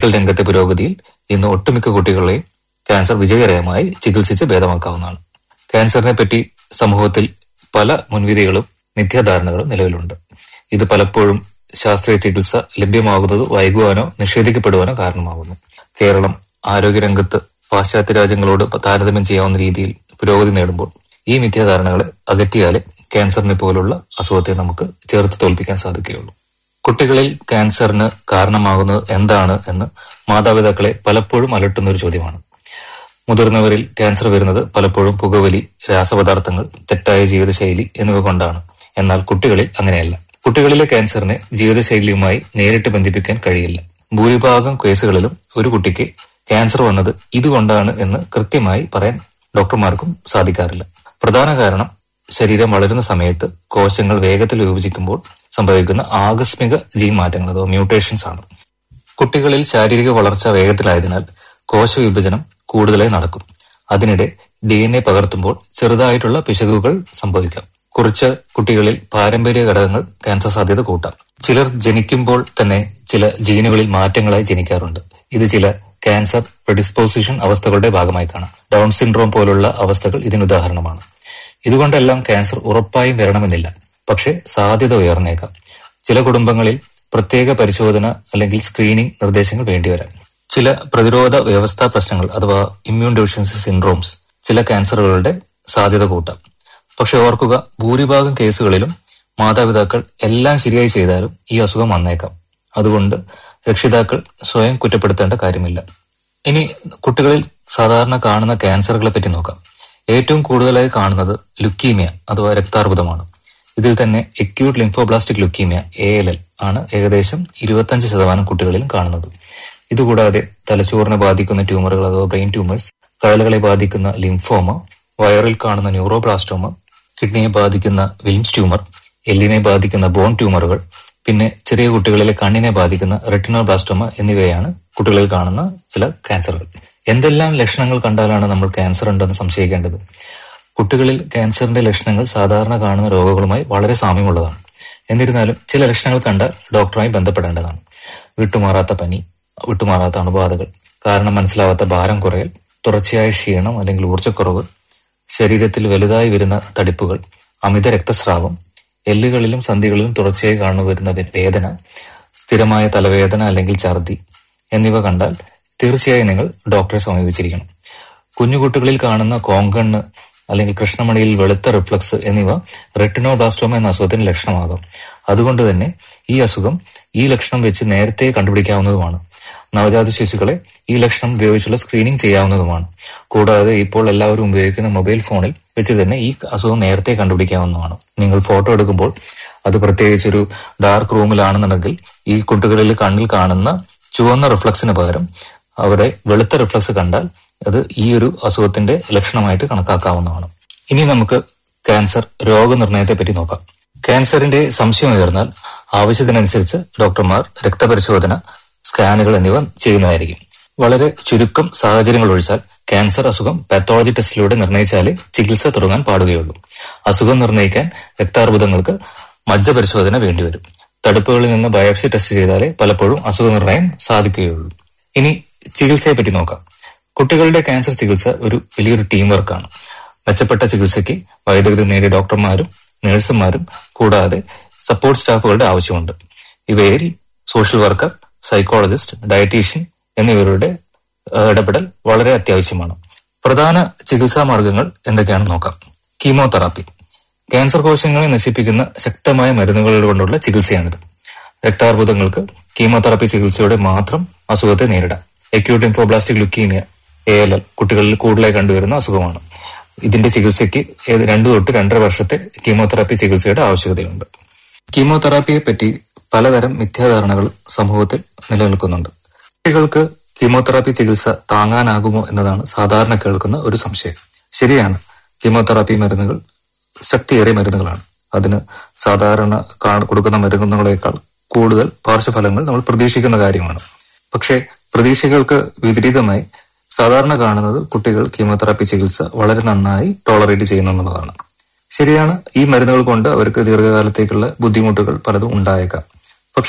medical രംഗത്തെ പുരോഗതിയിൽ ഇന്ന് ഒട്ടുമിക്ക കുട്ടികളെയും ക്യാൻസർ വിജയകരമായി ചികിത്സിച്ച് ഭേദമാക്കാവുന്നതാണ് ക്യാൻസറിനെ പറ്റി സമൂഹത്തിൽ പല മുൻവിധികളും മിഥ്യാധാരണകളും നിലവിലുണ്ട് ഇത് പലപ്പോഴും ശാസ്ത്രീയ ചികിത്സ ലഭ്യമാകുന്നത് വൈകുവാനോ നിഷേധിക്കപ്പെടുവാനോ കാരണമാകുന്നു കേരളം ആരോഗ്യരംഗത്ത് പാശ്ചാത്യ രാജ്യങ്ങളോട് താരതമ്യം ചെയ്യാവുന്ന രീതിയിൽ പുരോഗതി നേടുമ്പോൾ ഈ മിഥ്യാധാരണകളെ അകറ്റിയാലേ ക്യാൻസറിനെ പോലുള്ള അസുഖത്തെ നമുക്ക് ചേർത്ത് തോൽപ്പിക്കാൻ സാധിക്കുകയുള്ളൂ കുട്ടികളിൽ ക്യാൻസറിന് കാരണമാകുന്നത് എന്താണ് എന്ന് മാതാപിതാക്കളെ പലപ്പോഴും അലട്ടുന്ന ഒരു ചോദ്യമാണ് മുതിർന്നവരിൽ ക്യാൻസർ വരുന്നത് പലപ്പോഴും പുകവലി രാസപദാർത്ഥങ്ങൾ തെറ്റായ ജീവിതശൈലി എന്നിവ കൊണ്ടാണ് എന്നാൽ കുട്ടികളിൽ അങ്ങനെയല്ല കുട്ടികളിലെ ക്യാൻസറിനെ ജീവിതശൈലിയുമായി നേരിട്ട് ബന്ധിപ്പിക്കാൻ കഴിയില്ല ഭൂരിഭാഗം കേസുകളിലും ഒരു കുട്ടിക്ക് ക്യാൻസർ വന്നത് ഇതുകൊണ്ടാണ് എന്ന് കൃത്യമായി പറയാൻ ഡോക്ടർമാർക്കും സാധിക്കാറില്ല പ്രധാന കാരണം ശരീരം വളരുന്ന സമയത്ത് കോശങ്ങൾ വേഗത്തിൽ വിഭജിക്കുമ്പോൾ സംഭവിക്കുന്ന ആകസ്മിക ജീൻ മാറ്റങ്ങൾ അഥവാ മ്യൂട്ടേഷൻസ് ആണ് കുട്ടികളിൽ ശാരീരിക വളർച്ച വേഗത്തിലായതിനാൽ കോശവിഭജനം കൂടുതലായി നടക്കും അതിനിടെ ഡി എൻ എ പകർത്തുമ്പോൾ ചെറുതായിട്ടുള്ള പിശകുകൾ സംഭവിക്കാം കുറച്ച് കുട്ടികളിൽ പാരമ്പര്യ ഘടകങ്ങൾ ക്യാൻസർ സാധ്യത കൂട്ടാം ചിലർ ജനിക്കുമ്പോൾ തന്നെ ചില ജീനുകളിൽ മാറ്റങ്ങളായി ജനിക്കാറുണ്ട് ഇത് ചില ക്യാൻസർ പ്രെഡിസ്പോസിഷൻ അവസ്ഥകളുടെ ഭാഗമായി കാണാം ഡൗൺ സിൻഡ്രോം പോലുള്ള അവസ്ഥകൾ ഇതിനുദാഹരണമാണ് ഇതുകൊണ്ടെല്ലാം ക്യാൻസർ ഉറപ്പായും വരണമെന്നില്ല പക്ഷേ സാധ്യത ഉയർന്നേക്കാം ചില കുടുംബങ്ങളിൽ പ്രത്യേക പരിശോധന അല്ലെങ്കിൽ സ്ക്രീനിംഗ് നിർദ്ദേശങ്ങൾ വേണ്ടിവരാം ചില പ്രതിരോധ വ്യവസ്ഥാ പ്രശ്നങ്ങൾ അഥവാ ഇമ്മ്യൂൺ ഡെഫിഷ്യൻസി സിൻഡ്രോംസ് ചില ക്യാൻസറുകളുടെ സാധ്യത കൂട്ടാം പക്ഷെ ഓർക്കുക ഭൂരിഭാഗം കേസുകളിലും മാതാപിതാക്കൾ എല്ലാം ശരിയായി ചെയ്താലും ഈ അസുഖം വന്നേക്കാം അതുകൊണ്ട് രക്ഷിതാക്കൾ സ്വയം കുറ്റപ്പെടുത്തേണ്ട കാര്യമില്ല ഇനി കുട്ടികളിൽ സാധാരണ കാണുന്ന ക്യാൻസറുകളെ പറ്റി നോക്കാം ഏറ്റവും കൂടുതലായി കാണുന്നത് ലുക്കീമിയ അഥവാ രക്താർബുദമാണ് ഇതിൽ തന്നെ acute lymphoblastic leukaemia A L L ആണ് ഏകദേശം ഇരുപത്തഞ്ച് ശതമാനം കുട്ടികളിലും കാണുന്നത് ഇതുകൂടാതെ തലച്ചോറിനെ ബാധിക്കുന്ന ട്യൂമറുകൾ അഥവാ ബ്രെയിൻ ട്യൂമേഴ്സ് കഴലുകളെ ബാധിക്കുന്ന ലിംഫോമ വയറിൽ കാണുന്ന ന്യൂറോബ്ലാസ്റ്റോമ കിഡ്നിയെ ബാധിക്കുന്ന വിൽംസ് ട്യൂമർ എല്ലിനെ ബാധിക്കുന്ന ബോൺ ട്യൂമറുകൾ പിന്നെ ചെറിയ കുട്ടികളിലെ കണ്ണിനെ ബാധിക്കുന്ന റെറ്റിനോബ്ലാസ്റ്റോമ എന്നിവയാണ് കുട്ടികളിൽ കാണുന്ന ചില ക്യാൻസറുകൾ എന്തെല്ലാം ലക്ഷണങ്ങൾ കണ്ടാലാണ് നമ്മൾ ക്യാൻസർ ഉണ്ടെന്ന് സംശയിക്കേണ്ടത് കുട്ടികളിൽ ക്യാൻസറിന്റെ ലക്ഷണങ്ങൾ സാധാരണ കാണുന്ന രോഗങ്ങളുമായി വളരെ സാമ്യമുള്ളതാണ് എന്നിരുന്നാലും ചില ലക്ഷണങ്ങൾ കണ്ട ഡോക്ടറുമായി ബന്ധപ്പെടേണ്ടതാണ് വിട്ടുമാറാത്ത പനി വിട്ടുമാറാത്ത അണുബാധകൾ കാരണം മനസ്സിലാവാത്ത ഭാരം കുറയൽ തുടർച്ചയായ ക്ഷീണം അല്ലെങ്കിൽ ഊർജ്ജക്കുറവ് ശരീരത്തിൽ വലുതായി വരുന്ന തടിപ്പുകൾ അമിത രക്തസ്രാവം എല്ലുകളിലും സന്ധികളിലും തുടർച്ചയായി കാണു വരുന്ന വേദന സ്ഥിരമായ തലവേദന അല്ലെങ്കിൽ ഛർദി എന്നിവ കണ്ടാൽ തീർച്ചയായും നിങ്ങൾ ഡോക്ടറെ സമീപിച്ചിരിക്കണം കുഞ്ഞുകുട്ടികളിൽ കാണുന്ന കോങ്കണ്ണ് അല്ലെങ്കിൽ കൃഷ്ണമണിയിൽ വെളുത്ത റിഫ്ലക്സ് എന്നിവ റെറ്റിനോബ്ലാസ്റ്റോമ എന്ന അസുഖത്തിന് ലക്ഷണമാകും അതുകൊണ്ട് തന്നെ ഈ അസുഖം ഈ ലക്ഷണം വെച്ച് നേരത്തെ കണ്ടുപിടിക്കാവുന്നതുമാണ് നവജാത ശിശുക്കളെ ഈ ലക്ഷണം ഉപയോഗിച്ചുള്ള സ്ക്രീനിംഗ് ചെയ്യാവുന്നതുമാണ് കൂടാതെ ഇപ്പോൾ എല്ലാവരും ഉപയോഗിക്കുന്ന മൊബൈൽ ഫോണിൽ വെച്ച് തന്നെ ഈ അസുഖം നേരത്തെ കണ്ടുപിടിക്കാവുന്നതാണ് നിങ്ങൾ ഫോട്ടോ എടുക്കുമ്പോൾ അത് പ്രത്യേകിച്ച് ഒരു ഡാർക്ക് റൂമിലാണെന്നുണ്ടെങ്കിൽ ഈ കുട്ടികളിൽ കണ്ണിൽ കാണുന്ന ചുവന്ന റിഫ്ലക്സിന് പകരം അവിടെ വെളുത്ത റിഫ്ലക്സ് കണ്ടാൽ അത് ഈ ഒരു അസുഖത്തിന്റെ ലക്ഷണമായിട്ട് കണക്കാക്കാവുന്നതാണ് ഇനി നമുക്ക് ക്യാൻസർ രോഗനിർണയത്തെ പറ്റി നോക്കാം ക്യാൻസറിന്റെ സംശയം ഉയർന്നാൽ ആവശ്യത്തിനനുസരിച്ച് ഡോക്ടർമാർ രക്തപരിശോധന സ്കാനുകൾ എന്നിവ ചെയ്യുന്നതായിരിക്കും വളരെ ചുരുക്കം സാഹചര്യങ്ങൾ ഒഴിച്ചാൽ ക്യാൻസർ അസുഖം പാത്തോളജി ടെസ്റ്റിലൂടെ നിർണ്ണയിച്ചാലേ ചികിത്സ തുടങ്ങാൻ പാടുകയുള്ളൂ അസുഖം നിർണ്ണയിക്കാൻ രക്താർബുദങ്ങൾക്ക് മജ്ജ പരിശോധന വേണ്ടിവരും തടുപ്പുകളിൽ നിന്ന് ബയോപ്സി ടെസ്റ്റ് ചെയ്താലേ പലപ്പോഴും അസുഖ നിർണ്ണയം സാധിക്കുകയുള്ളൂ ഇനി ചികിത്സയെ പറ്റി നോക്കാം കുട്ടികളുടെ ക്യാൻസർ ചികിത്സ ഒരു വലിയൊരു ടീം വർക്കാണ് മെച്ചപ്പെട്ട ചികിത്സയ്ക്ക് വൈദഗ്ധ്യ നേടിയ ഡോക്ടർമാരും നഴ്സുമാരും കൂടാതെ സപ്പോർട്ട് സ്റ്റാഫുകളുടെ ആവശ്യമുണ്ട് ഇവയിൽ സോഷ്യൽ വർക്കർ സൈക്കോളജിസ്റ്റ് ഡയറ്റീഷ്യൻ എന്നിവരുടെ ഇടപെടൽ വളരെ അത്യാവശ്യമാണ് പ്രധാന ചികിത്സാ മാർഗങ്ങൾ എന്തൊക്കെയാണെന്ന് നോക്കാം കീമോതെറാപ്പി ക്യാൻസർ കോശങ്ങളെ നശിപ്പിക്കുന്ന ശക്തമായ മരുന്നുകൾ കൊണ്ടുള്ള ചികിത്സയാണിത് രക്താർബുദങ്ങൾക്ക് കീമോതെറാപ്പി ചികിത്സയോടെ മാത്രം അസുഖത്തെ നേരിടാം acute lymphoblastic leukaemia A L L കുട്ടികളിൽ കൂടുതലായി കണ്ടുവരുന്ന അസുഖമാണ് ഇതിന്റെ ചികിത്സയ്ക്ക് രണ്ടു തൊട്ട് രണ്ടര വർഷത്തെ കീമോതെറാപ്പി ചികിത്സയുടെ ആവശ്യകതയുണ്ട് കീമോതെറാപ്പിയെ പറ്റി പലതരം മിഥ്യാധാരണകൾ സമൂഹത്തിൽ നിലനിൽക്കുന്നുണ്ട് കുട്ടികൾക്ക് കീമോതെറാപ്പി ചികിത്സ താങ്ങാനാകുമോ എന്നതാണ് സാധാരണ കേൾക്കുന്ന ഒരു സംശയം ശരിയാണ് കീമോതെറാപ്പി മരുന്നുകൾ ശക്തിയേറിയ മരുന്നുകളാണ് അതിന് സാധാരണ കൊടുക്കുന്ന മരുന്നുകളേക്കാൾ കൂടുതൽ പാർശ്വഫലങ്ങൾ നമ്മൾ പ്രതീക്ഷിക്കുന്ന കാര്യമാണ് പക്ഷേ പ്രതീക്ഷകൾക്ക് വിപരീതമായി സാധാരണ കാണുന്നത് കുട്ടികൾ കീമോതെറാപ്പി ചികിത്സ വളരെ നന്നായി ടോളറേറ്റ് ചെയ്യുന്നു എന്നുള്ളതാണ് ശരിയാണ് ഈ മരുന്നുകൾ കൊണ്ട് അവർക്ക് ദീർഘകാലത്തേക്കുള്ള ബുദ്ധിമുട്ടുകൾ പലതും ഉണ്ടായേക്കാം പക്ഷെ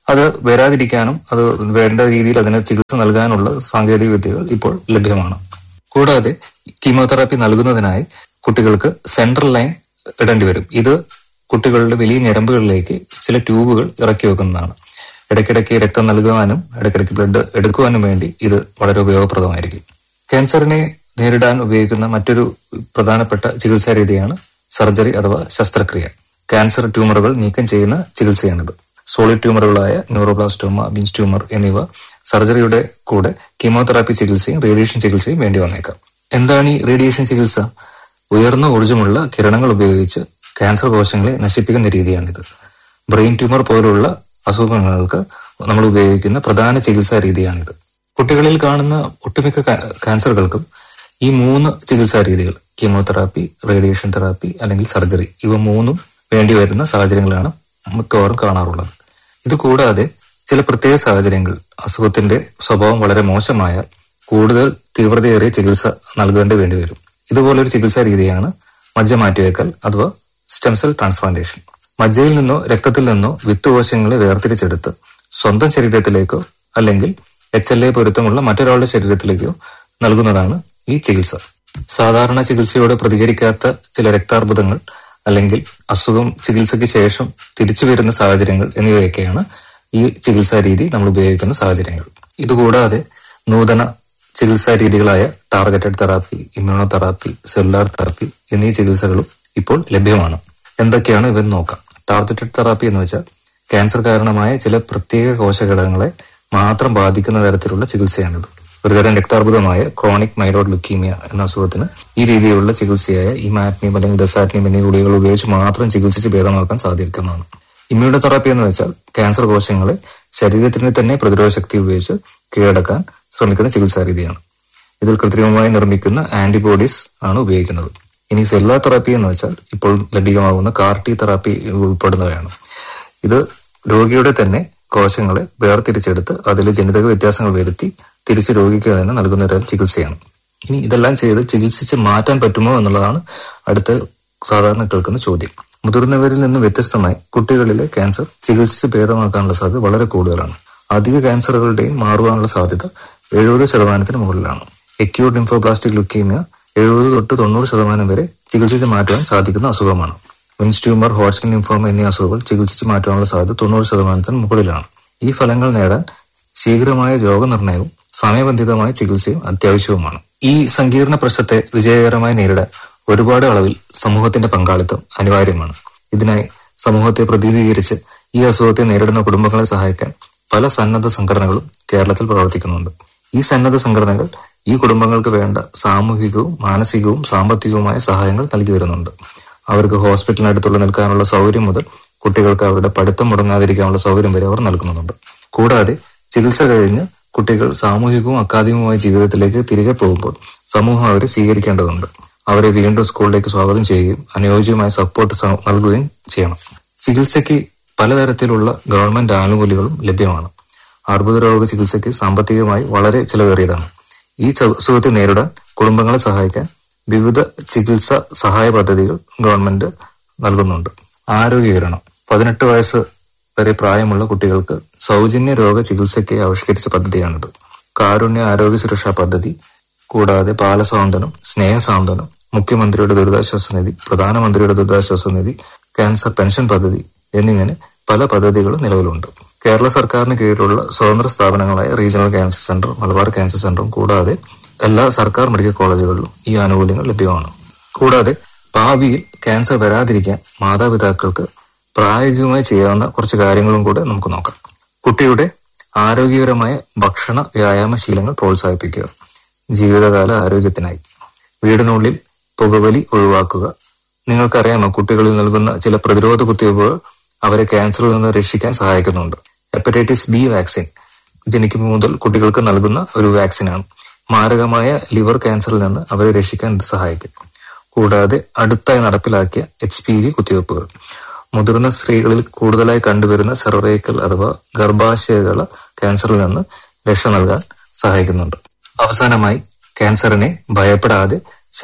അത് വരാതിരിക്കാനും അത് വേണ്ട രീതിയിൽ അതിന് ചികിത്സ നൽകാനുള്ള സാങ്കേതിക വിദ്യകൾ ഇപ്പോൾ ലഭ്യമാണ് കൂടാതെ കീമോതെറാപ്പി നൽകുന്നതിനായി കുട്ടികൾക്ക് സെൻട്രൽ ലൈൻ ഇടേണ്ടി വരും ഇത് കുട്ടികളുടെ വലിയ ഞരമ്പുകളിലേക്ക് ചില ട്യൂബുകൾ ഇറക്കി വെക്കുന്നതാണ് ഇടയ്ക്കിടയ്ക്ക് രക്തം നൽകുവാനും ഇടയ്ക്കിടയ്ക്ക് ബ്ലഡ് എടുക്കുവാനും വേണ്ടി ഇത് വളരെ ഉപയോഗപ്രദമായിരിക്കും ക്യാൻസറിനെ നേരിടാൻ ഉപയോഗിക്കുന്ന മറ്റൊരു പ്രധാനപ്പെട്ട ചികിത്സാ രീതിയാണ് സർജറി അഥവാ ശസ്ത്രക്രിയ ക്യാൻസർ ട്യൂമറുകൾ നീക്കം ചെയ്യുന്ന ചികിത്സയാണിത് സോളിഡ് ട്യൂമറുകളായ ന്യൂറോബ്ലാസ്റ്റോമ ബിൻസ് ട്യൂമർ എന്നിവ സർജറിയുടെ കൂടെ കീമോതെറാപ്പി ചികിത്സയും റേഡിയേഷൻ ചികിത്സയും വേണ്ടി വന്നേക്കാം എന്താണ് ഈ റേഡിയേഷൻ ചികിത്സ ഉയർന്ന ഊർജ്ജമുള്ള കിരണങ്ങൾ ഉപയോഗിച്ച് ക്യാൻസർ കോശങ്ങളെ നശിപ്പിക്കുന്ന രീതിയാണിത് ബ്രെയിൻ ട്യൂമർ പോലുള്ള അസുഖങ്ങൾക്ക് നമ്മൾ ഉപയോഗിക്കുന്ന പ്രധാന ചികിത്സാ രീതിയാണിത് കുട്ടികളിൽ കാണുന്ന ഒട്ടുമിക്ക കാ- ക്യാൻസറുകൾക്കും ഈ മൂന്ന് ചികിത്സാ രീതികൾ കീമോതെറാപ്പി റേഡിയേഷൻ തെറാപ്പി അല്ലെങ്കിൽ സർജറി ഇവ മൂന്നും വേണ്ടി വരുന്ന സാഹചര്യങ്ങളാണ് മിക്കവാറും കാണാറുള്ളത് ഇത് കൂടാതെ ചില പ്രത്യേക സാഹചര്യങ്ങൾ അസുഖത്തിന്റെ സ്വഭാവം വളരെ മോശമായാൽ കൂടുതൽ തീവ്രതയേറിയ ചികിത്സ നൽകേണ്ടി വേണ്ടി വരും ഇതുപോലൊരു ചികിത്സാ രീതിയാണ് മജ്ജ മാറ്റിവെക്കൽ അഥവാ സ്റ്റെം സെൽ ട്രാൻസ്പ്ലാന്റേഷൻ മജ്ജയിൽ നിന്നോ രക്തത്തിൽ നിന്നോ വിത്തുകോശങ്ങളെ വേർതിരിച്ചെടുത്ത് സ്വന്തം ശരീരത്തിലേക്കോ അല്ലെങ്കിൽ എച്ച് എൽ എ പൊരുത്തമുള്ള മറ്റൊരാളുടെ ശരീരത്തിലേക്കോ നൽകുന്നതാണ് ഈ ചികിത്സ സാധാരണ ചികിത്സയോട് പ്രതികരിക്കാത്ത ചില രക്താർബുദങ്ങൾ അല്ലെങ്കിൽ അസുഖം ചികിത്സയ്ക്ക് ശേഷം തിരിച്ചു വരുന്ന സാഹചര്യങ്ങൾ എന്നിവയൊക്കെയാണ് ഈ ചികിത്സാ രീതി നമ്മൾ ഉപയോഗിക്കുന്ന സാഹചര്യങ്ങൾ ഇതുകൂടാതെ നൂതന ചികിത്സാ രീതികളായ targeted therapy immunotherapy cellular therapy എന്നീ ചികിത്സകളും ഇപ്പോൾ ലഭ്യമാണ് എന്തൊക്കെയാണ് ഇവൻ നോക്കാം ടാർഗറ്റഡ് തെറാപ്പി എന്ന് വെച്ചാൽ ക്യാൻസർ കാരണമായ ചില പ്രത്യേക കോശഘടകങ്ങളെ മാത്രം ബാധിക്കുന്ന തരത്തിലുള്ള ചികിത്സയാണിത് ഒരുതരം രക്താർബുദമായ ക്രോണിക് മൈലോഡ് ലുക്കീമിയ എന്ന അസുഖത്തിന് ഈ രീതിയിലുള്ള ചികിത്സയായ ഇമാറ്റ്നിയം അല്ലെങ്കിൽ ദസാറ്റ്നിയം എന്നീ ഗുളികൾ ഉപയോഗിച്ച് മാത്രം ചികിത്സിച്ച് ഭേദമാക്കാൻ സാധിക്കുന്നതാണ് ഇമ്മ്യൂണോ തെറാപ്പി എന്ന് വെച്ചാൽ ക്യാൻസർ കോശങ്ങളെ ശരീരത്തിന് തന്നെ പ്രതിരോധ ശക്തി ഉപയോഗിച്ച് കീഴടക്കാൻ ശ്രമിക്കുന്ന ചികിത്സാ രീതിയാണ് ഇതിൽ കൃത്രിമമായി നിർമ്മിക്കുന്ന ആന്റിബോഡീസ് ആണ് ഉപയോഗിക്കുന്നത് ഇനി സെല്ലാർ തെറാപ്പി എന്ന് വെച്ചാൽ ഇപ്പോൾ ലഭ്യമാകുന്ന കാർട്ടി തെറാപ്പി ഉൾപ്പെടുന്നവയാണ് ഇത് രോഗിയുടെ തന്നെ കോശങ്ങളെ വേർതിരിച്ചെടുത്ത് അതിൽ ജനിതക വ്യത്യാസങ്ങൾ വരുത്തി തിരിച്ച് രോഗിക്ക് തന്നെ നൽകുന്ന ഒരു ചികിത്സയാണ് ഇനി ഇതെല്ലാം ചെയ്ത് ചികിത്സിച്ച് മാറ്റാൻ പറ്റുമോ എന്നുള്ളതാണ് അടുത്ത സാധാരണ കേൾക്കുന്ന ചോദ്യം മുതിർന്നവരിൽ നിന്ന് വ്യത്യസ്തമായി കുട്ടികളിലെ ക്യാൻസർ ചികിത്സിച്ച് ഭേദമാക്കാനുള്ള സാധ്യത വളരെ കൂടുതലാണ് അധിക ക്യാൻസറുകളുടെയും മാറുവാനുള്ള സാധ്യത എഴുപത് ശതമാനത്തിന് മുകളിലാണ് എക്യൂട്ട് ലിംഫോബ്ലാസ്റ്റിക് ലുക്കീമിയ എഴുപത് തൊട്ട് തൊണ്ണൂറ് ശതമാനം വരെ ചികിത്സിച്ച് മാറ്റുവാൻ സാധിക്കുന്ന അസുഖമാണ് വിൻസ് ട്യൂമർ ഹോട്ട്സ്കിൻ ലിംഫോമ എന്നീ അസുഖങ്ങൾ ചികിത്സിച്ച് മാറ്റാനുള്ള സാധ്യത തൊണ്ണൂറ് ശതമാനത്തിന് മുകളിലാണ് ഈ ഫലങ്ങൾ നേടാൻ ശീഘ്രമായ രോഗനിർണയവും സമയബന്ധിതമായ ചികിത്സയും അത്യാവശ്യവുമാണ് ഈ സങ്കീർണ പ്രശ്നത്തെ വിജയകരമായി നേരിടാൻ ഒരുപാട് അളവിൽ സമൂഹത്തിന്റെ പങ്കാളിത്തം അനിവാര്യമാണ് ഇതിനായി സമൂഹത്തെ പ്രതിനിധീകരിച്ച് ഈ അസുഖത്തെ നേരിടുന്ന കുടുംബങ്ങളെ സഹായിക്കാൻ പല സന്നദ്ധ സംഘടനകളും കേരളത്തിൽ പ്രവർത്തിക്കുന്നുണ്ട് ഈ സന്നദ്ധ സംഘടനകൾ ഈ കുടുംബങ്ങൾക്ക് വേണ്ട സാമൂഹികവും മാനസികവും സാമ്പത്തികവുമായ സഹായങ്ങൾ നൽകി വരുന്നുണ്ട് അവർക്ക് ഹോസ്പിറ്റലിനടുത്തുള്ള നിൽക്കാനുള്ള സൗകര്യം മുതൽ കുട്ടികൾക്ക് അവരുടെ പഠിത്തം മുടങ്ങാതിരിക്കാനുള്ള സൗകര്യം വരെ അവർ നൽകുന്നുണ്ട് കൂടാതെ ചികിത്സ കഴിഞ്ഞ് കുട്ടികൾ സാമൂഹികവും അക്കാദമികവുമായ ജീവിതത്തിലേക്ക് തിരികെ പോകുമ്പോൾ സമൂഹം അവരെ സ്വീകരിക്കേണ്ടതുണ്ട് അവരെ വീണ്ടും സ്കൂളിലേക്ക് സ്വാഗതം ചെയ്യുകയും അനുയോജ്യമായ സപ്പോർട്ട് സ- നൽകുകയും ചെയ്യണം ചികിത്സയ്ക്ക് പലതരത്തിലുള്ള ഗവൺമെന്റ് ആനുകൂല്യങ്ങളും ലഭ്യമാണ് അർബുദ രോഗ ചികിത്സയ്ക്ക് സാമ്പത്തികമായി വളരെ ചിലവേറിയതാണ് ഈ ച- അസുഖത്തെ നേരിടാൻ കുടുംബങ്ങളെ സഹായിക്കാൻ വിവിധ ചികിത്സ സഹായ പദ്ധതികൾ ഗവൺമെന്റ് നൽകുന്നുണ്ട് ആരോഗ്യകരണം പതിനെട്ട് വയസ്സ് വരെ പ്രായമുള്ള കുട്ടികൾക്ക് സൗജന്യ രോഗ ചികിത്സയ്ക്ക് ആവിഷ്കരിച്ച പദ്ധതിയാണിത് കാരുണ്യ ആരോഗ്യ സുരക്ഷാ പദ്ധതി കൂടാതെ ബാലസ്വാന്തനം സ്നേഹസാന്ത്വനം മുഖ്യമന്ത്രിയുടെ ദുരിതാശ്വാസ നിധി പ്രധാനമന്ത്രിയുടെ ദുരിതാശ്വാസ നിധി ക്യാൻസർ പെൻഷൻ പദ്ധതി എന്നിങ്ങനെ പല പദ്ധതികളും നിലവിലുണ്ട് കേരള സർക്കാരിന് കീഴിലുള്ള സ്വതന്ത്ര സ്ഥാപനങ്ങളായ regional cancer centre Malabar cancer സെന്ററും കൂടാതെ എല്ലാ സർക്കാർ മെഡിക്കൽ കോളേജുകളിലും ഈ ആനുകൂല്യങ്ങൾ ലഭ്യമാണ് കൂടാതെ ഭാവിയിൽ ക്യാൻസർ വരാതിരിക്കാൻ മാതാപിതാക്കൾക്ക് പ്രായോഗികമായി ചെയ്യാവുന്ന കുറച്ച് കാര്യങ്ങളും കൂടെ നമുക്ക് നോക്കാം കുട്ടിയുടെ ആരോഗ്യകരമായ ഭക്ഷണ വ്യായാമ ശീലങ്ങൾ പ്രോത്സാഹിപ്പിക്കുക ജീവിതകാല ആരോഗ്യത്തിനായി വീടിനുള്ളിൽ പുകവലി ഒഴിവാക്കുക നിങ്ങൾക്കറിയാമോ കുട്ടികളിൽ നൽകുന്ന ചില പ്രതിരോധ കുത്തിവയ്പ്പുകൾ അവരെ ക്യാൻസറിൽ നിന്ന് രക്ഷിക്കാൻ സഹായിക്കുന്നുണ്ട് ഹെപ്പറ്റൈറ്റിസ് ബി വാക്സിൻ ജനിക്കുമ്പോൾ മുതൽ കുട്ടികൾക്ക് നൽകുന്ന ഒരു വാക്സിനാണ് മാരകമായ ലിവർ ക്യാൻസറിൽ നിന്ന് അവരെ രക്ഷിക്കാൻ ഇത് സഹായിക്കും കൂടാതെ അടുത്തായി നടപ്പിലാക്കിയ എച്ച് പി വി കുത്തിവയ്പ്പുകൾ മുതിർന്ന സ്ത്രീകളിൽ കൂടുതലായി കണ്ടുവരുന്ന സെർവൈക്കൽ അഥവാ ഗർഭാശയകള ക്യാൻസറിൽ നിന്ന് രക്ഷ നൽകാൻ സഹായിക്കുന്നുണ്ട് അവസാനമായി ക്യാൻസറിനെ ഭയപ്പെടാതെ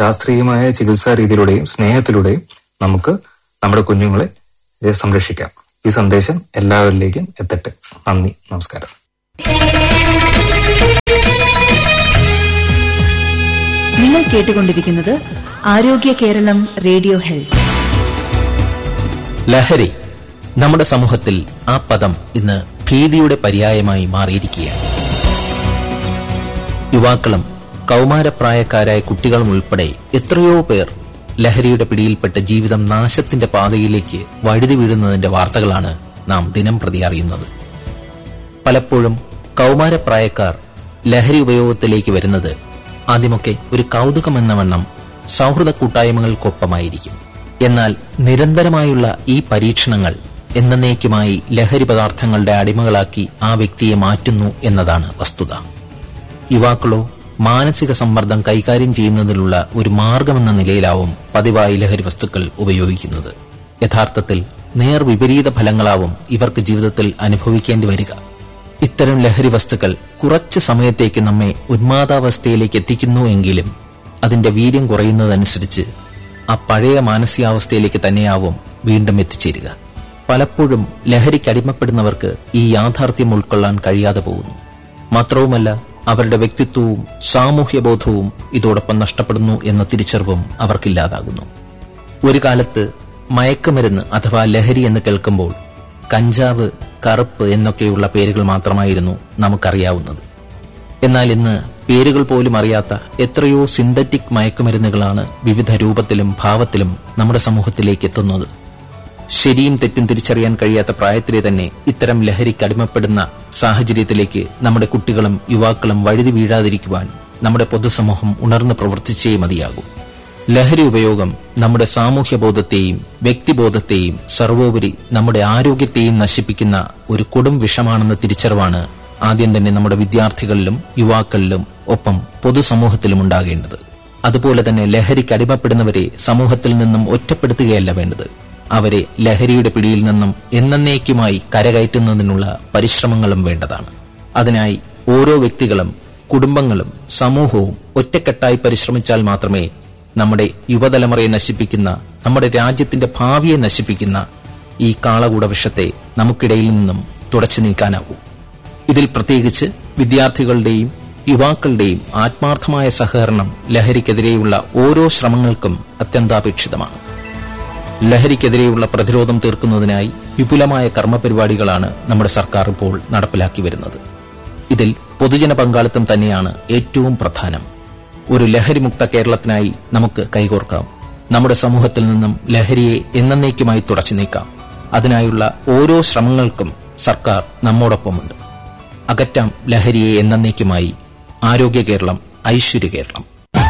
ശാസ്ത്രീയമായ ചികിത്സാ രീതിയിലൂടെയും സ്നേഹത്തിലൂടെയും നമുക്ക് നമ്മുടെ കുഞ്ഞുങ്ങളെ സംരക്ഷിക്കാം ഈ സന്ദേശം എല്ലാവരിലേക്കും എത്തട്ടെ നന്ദി നമസ്കാരം നിങ്ങൾ കേട്ടുകൊണ്ടിരിക്കുന്നത് ആരോഗ്യ കേരളം റേഡിയോ ഹെൽത്ത് ലഹരി നമ്മുടെ സമൂഹത്തിൽ ആ പദം ഇന്ന് ഭീതിയുടെ പര്യായമായി മാറിയിരിക്കുകയാണ് യുവാക്കളും കൗമാരപ്രായക്കാരായ കുട്ടികളും ഉൾപ്പെടെ എത്രയോ പേർ ലഹരിയുടെ പിടിയിൽപ്പെട്ട് ജീവിതം നാശത്തിന്റെ പാതയിലേക്ക് വഴുതി വീഴുന്നതിന്റെ വാർത്തകളാണ് നാം ദിനം പ്രതി അറിയുന്നത് പലപ്പോഴും കൗമാരപ്രായക്കാർ ലഹരി ഉപയോഗത്തിലേക്ക് വരുന്നത് ആദ്യമൊക്കെ ഒരു കൗതുകമെന്ന വണ്ണം സൗഹൃദ കൂട്ടായ്മകൾക്കൊപ്പമായിരിക്കും എന്നാൽ നിരന്തരമായുള്ള ഈ പരീക്ഷണങ്ങൾ എന്നേക്കുമായി ലഹരി പദാർത്ഥങ്ങളുടെ അടിമകളാക്കി ആ വ്യക്തിയെ മാറ്റുന്നു എന്നതാണ് വസ്തുത യുവാക്കളോ മാനസിക സമ്മർദ്ദം കൈകാര്യം ചെയ്യുന്നതിനുള്ള ഒരു മാർഗമെന്ന നിലയിലാവും പതിവായി ലഹരി വസ്തുക്കൾ ഉപയോഗിക്കുന്നത് യഥാർത്ഥത്തിൽ നേർ വിപരീത ഫലങ്ങളാവും ഇവർക്ക് ജീവിതത്തിൽ അനുഭവിക്കേണ്ടി വരിക ഇത്തരം ലഹരി വസ്തുക്കൾ കുറച്ച് സമയത്തേക്ക് നമ്മെ ഉന്മാദാവസ്ഥയിലേക്ക് എത്തിക്കുന്നു എങ്കിലും അതിന്റെ വീര്യം കുറയുന്നതനുസരിച്ച് ആ പഴയ മാനസികാവസ്ഥയിലേക്ക് തന്നെയാവും വീണ്ടും എത്തിച്ചേരുക പലപ്പോഴും ലഹരിക്ക് അടിമപ്പെടുന്നവർക്ക് ഈ യാഥാർത്ഥ്യം ഉൾക്കൊള്ളാൻ കഴിയാതെ പോകുന്നു മാത്രവുമല്ല അവരുടെ വ്യക്തിത്വവും സാമൂഹ്യബോധവും ഇതോടൊപ്പം നഷ്ടപ്പെടുന്നു എന്ന തിരിച്ചറിവും അവർക്കില്ലാതാകുന്നു ഒരു കാലത്ത് മയക്കുമരുന്ന് അഥവാ ലഹരി എന്ന് കേൾക്കുമ്പോൾ കഞ്ചാവ് കറുപ്പ് എന്നൊക്കെയുള്ള പേരുകൾ മാത്രമായിരുന്നു നമുക്കറിയാവുന്നത് എന്നാൽ ഇന്ന് പേരുകൾ പോലും അറിയാത്ത എത്രയോ സിന്തറ്റിക് മയക്കുമരുന്നുകളാണ് വിവിധ രൂപത്തിലും ഭാവത്തിലും നമ്മുടെ സമൂഹത്തിലേക്ക് എത്തുന്നത് ശരിയും തെറ്റും തിരിച്ചറിയാൻ കഴിയാത്ത പ്രായത്തിലെ തന്നെ ഇത്തരം ലഹരിക്ക് അടിമപ്പെടുന്ന സാഹചര്യത്തിലേക്ക് നമ്മുടെ കുട്ടികളും യുവാക്കളും വഴുതി വീഴാതിരിക്കുവാൻ നമ്മുടെ പൊതുസമൂഹം ഉണർന്ന് പ്രവർത്തിച്ചേ മതിയാകൂ ലഹരി ഉപയോഗം നമ്മുടെ സാമൂഹ്യബോധത്തെയും വ്യക്തിബോധത്തെയും സർവോപരി നമ്മുടെ ആരോഗ്യത്തെയും നശിപ്പിക്കുന്ന ഒരു കൊടും വിഷമാണെന്ന തിരിച്ചറിവാണ് ആദ്യം തന്നെ നമ്മുടെ വിദ്യാർത്ഥികളിലും യുവാക്കളിലും ഒപ്പം പൊതുസമൂഹത്തിലും ഉണ്ടാകേണ്ടത് അതുപോലെ തന്നെ ലഹരിക്ക് അടിമപ്പെടുന്നവരെ സമൂഹത്തിൽ നിന്നും ഒറ്റപ്പെടുത്തുകയല്ല വേണ്ടത് അവരെ ലഹരിയുടെ പിടിയിൽ നിന്നും എന്നേക്കുമായി കരകയറ്റുന്നതിനുള്ള പരിശ്രമങ്ങളും വേണ്ടതാണ് അതിനായി ഓരോ വ്യക്തികളും കുടുംബങ്ങളും സമൂഹവും ഒറ്റക്കെട്ടായി പരിശ്രമിച്ചാൽ മാത്രമേ നമ്മുടെ യുവതലമുറയെ നശിപ്പിക്കുന്ന നമ്മുടെ രാജ്യത്തിന്റെ ഭാവിയെ നശിപ്പിക്കുന്ന ഈ കാളകൂട വിഷത്തെ നമുക്കിടയിൽ നിന്നും തുടച്ചു നീക്കാനാവൂ ഇതിൽ പ്രത്യേകിച്ച് വിദ്യാർത്ഥികളുടെയും യുവാക്കളുടെയും ആത്മാർത്ഥമായ സഹകരണം ലഹരിക്കെതിരെയുള്ള ഓരോ ശ്രമങ്ങൾക്കും അത്യന്താപേക്ഷിതമാണ് ലഹരിക്കെതിരെയുള്ള പ്രതിരോധം തീർക്കുന്നതിനായി വിപുലമായ കർമ്മപരിപാടികളാണ് നമ്മുടെ സർക്കാർ ഇപ്പോൾ നടപ്പിലാക്കി വരുന്നത് ഇതിൽ പൊതുജന പങ്കാളിത്തം തന്നെയാണ് ഏറ്റവും പ്രധാനം ഒരു ലഹരിമുക്ത കേരളത്തിനായി നമുക്ക് കൈകോർക്കാം നമ്മുടെ സമൂഹത്തിൽ നിന്നും ലഹരിയെ എന്നേക്കുമായി തുടച്ചു നീക്കാം അതിനായുള്ള ഓരോ ശ്രമങ്ങൾക്കും സർക്കാർ നമ്മോടൊപ്പമുണ്ട് അകറ്റാം ലഹരിയെ എന്നേക്കുമായി ആരോഗ്യ കേരളം ഐശ്വര്യ കേരളം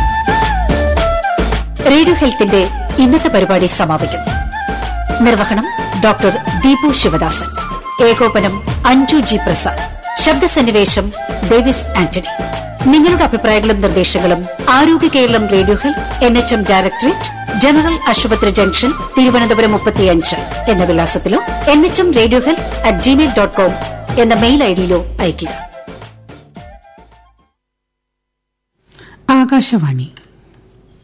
റേഡിയോ ഹെൽത്തിന്റെ ഇന്നത്തെ പരിപാടി സമാപിക്കുന്നു നിർവഹണം ഡോക്ടർ ദീപു ശിവദാസൻ ഏകോപനം അഞ്ജു ജി പ്രസാദ് ശബ്ദസന്നിവേശം ഡേവിസ് ആന്റണി നിങ്ങളുടെ അഭിപ്രായങ്ങളും നിർദ്ദേശങ്ങളും ആരോഗ്യ Keralam radio health N H M directorate general ആശുപത്രി ജംഗ്ഷൻ തിരുവനന്തപുരം മുപ്പത്തിയഞ്ച് എന്ന വിലാസത്തിലോ N H M radio health at gmail dot com എന്ന മെയിൽ ഐഡിയിലോ അയയ്ക്കുക ആകാശവാണി